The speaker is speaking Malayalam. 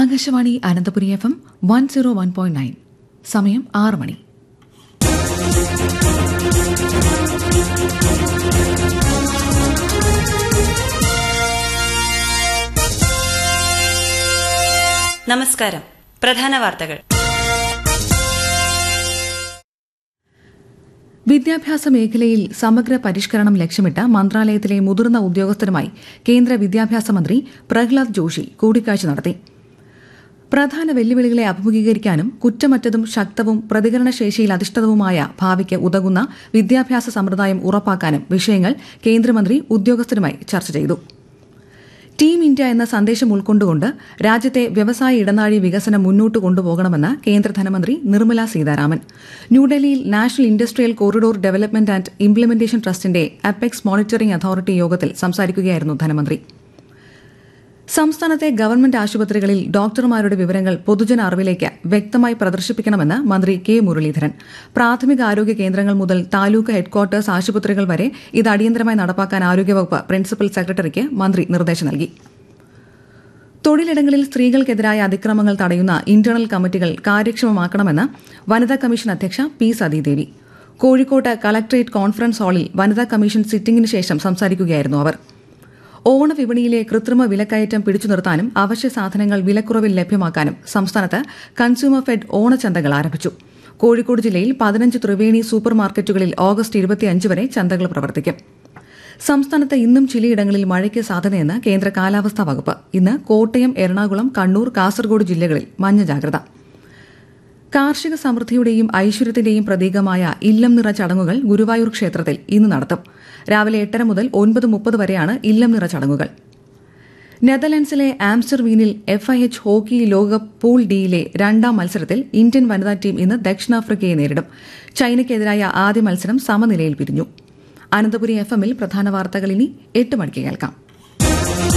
Akashvani Ananthapuri F M one zero one point nine സമയം ആറ് മണി നമസ്കാരം പ്രധാന വാർത്തകൾ വിദ്യാഭ്യാസ മേഖലയിൽ സമഗ്ര പരിഷ്കരണം ലക്ഷ്യമിട്ട് മന്ത്രാലയത്തിലെ മുതിർന്ന ഉദ്യോഗസ്ഥരുമായി കേന്ദ്ര വിദ്യാഭ്യാസ മന്ത്രി പ്രഹ്ലാദ് ജോഷി കൂടിക്കാഴ്ച നടത്തി പ്രധാന വെല്ലുവിളികളെ അഭിമുഖീകരിക്കാനും കുറ്റമറ്റതും ശക്തവും പ്രതികരണശേഷിയിൽ അധിഷ്ഠിതവുമായ ഭാവിക്ക് ഉതകുന്ന വിദ്യാഭ്യാസ സമ്പ്രദായം ഉറപ്പാക്കാനും വിഷയങ്ങൾ കേന്ദ്രമന്ത്രി ഉദ്യോഗസ്ഥരുമായി ചർച്ച ചെയ്തു ടീം ഇന്ത്യ എന്ന സന്ദേശം ഉൾക്കൊണ്ടുകൊണ്ട് രാജ്യത്തെ വ്യവസായ ഇടനാഴി വികസനം മുന്നോട്ട് കൊണ്ടുപോകണമെന്ന് കേന്ദ്ര ധനമന്ത്രി നിർമ്മല സീതാരാമൻ ന്യൂഡൽഹിയിൽ national industrial corridor development and implementation ട്രസ്റ്റിന്റെ അപെക്സ് മോണിറ്ററിംഗ് അതോറിറ്റി യോഗത്തിൽ സംസാരിക്കുകയായിരുന്നു ധനമന്ത്രി സംസ്ഥാനത്തെ ഗവൺമെന്റ് ആശുപത്രികളിൽ ഡോക്ടർമാരുടെ വിവരങ്ങൾ പൊതുജന അറിവിലേക്ക് വ്യക്തമായി പ്രദർശിപ്പിക്കണമെന്ന് മന്ത്രി കെ മുരളീധരൻ പ്രാഥമിക ആരോഗ്യ കേന്ദ്രങ്ങൾ മുതൽ താലൂക്ക് ഹെഡ്ക്വാർട്ടേഴ്സ് ആശുപത്രികൾ വരെ ഇത് അടിയന്തരമായി നടപ്പാക്കാൻ ആരോഗ്യവകുപ്പ് പ്രിൻസിപ്പൽ സെക്രട്ടറിക്ക് മന്ത്രി നിർദ്ദേശം നൽകി തൊഴിലിടങ്ങളിൽ സ്ത്രീകൾക്കെതിരായ അതിക്രമങ്ങൾ തടയുന്ന ഇന്റേണൽ കമ്മിറ്റികൾ കാര്യക്ഷമമാക്കണമെന്ന് വനിതാ കമ്മീഷൻ അധ്യക്ഷ പി സതീദേവി കോഴിക്കോട്ട് കളക്ടറേറ്റ് കോൺഫറൻസ് ഹാളിൽ വനിതാ കമ്മീഷൻ സിറ്റിംഗിന് ശേഷം സംസാരിക്കുകയായിരുന്നു അവർ ഓണവിപണിയിലെ കൃത്രിമ വിലക്കയറ്റം പിടിച്ചു നിർത്താനും അവശ്യ സാധനങ്ങൾ വിലക്കുറവിൽ ലഭ്യമാക്കാനും സംസ്ഥാനത്ത് കൺസ്യൂമർ ഫെഡ് ഓണച്ചന്തകൾ ആരംഭിച്ചു കോഴിക്കോട് ജില്ലയിൽ പതിനഞ്ച് ത്രിവേണി സൂപ്പർ മാർക്കറ്റുകളിൽ ഓഗസ്റ്റ് ഇരുപത്തിയഞ്ച് വരെ ചന്തകൾ പ്രവർത്തിക്കും സംസ്ഥാനത്ത് ഇന്നും ചിലയിടങ്ങളിൽ മഴയ്ക്ക് സാധ്യതയെന്ന് കേന്ദ്ര കാലാവസ്ഥാ വകുപ്പ് ഇന്ന് കോട്ടയം എറണാകുളം കണ്ണൂർ കാസർഗോഡ് ജില്ലകളിൽ മഞ്ഞ ജാഗ്രത കാർഷിക സമൃദ്ധിയുടെയും ഐശ്വര്യത്തിന്റെയും പ്രതീകമായ ഇല്ലം നിറ ചടങ്ങുകൾ ഗുരുവായൂർ ക്ഷേത്രത്തിൽ ഇന്ന് നടത്തും രാവിലെ എട്ടര മുതൽ ഒൻപത് മുപ്പത് വരെയാണ് ഇല്ലം നിറ ചടങ്ങുകൾ നെതർലൻഡ്സിലെ ആംസ്റ്റർവീനിൽ എഫ് ഐ എച്ച് ഹോക്കി ലോകകപ്പ് പൂൾ ഡിയിലെ രണ്ടാം മത്സരത്തിൽ ഇന്ത്യൻ വനിതാ ടീം ഇന്ന് ദക്ഷിണാഫ്രിക്കയെ നേരിടും ചൈനയ്ക്കെതിരായ ആദ്യ മത്സരം സമനിലയിൽ പിരിഞ്ഞു അനന്തപുരി എഫ് എമ്മിൽ പ്രധാന വാർത്തകൾ ഇനി എട്ട് മണിക്ക് കേൾക്കാം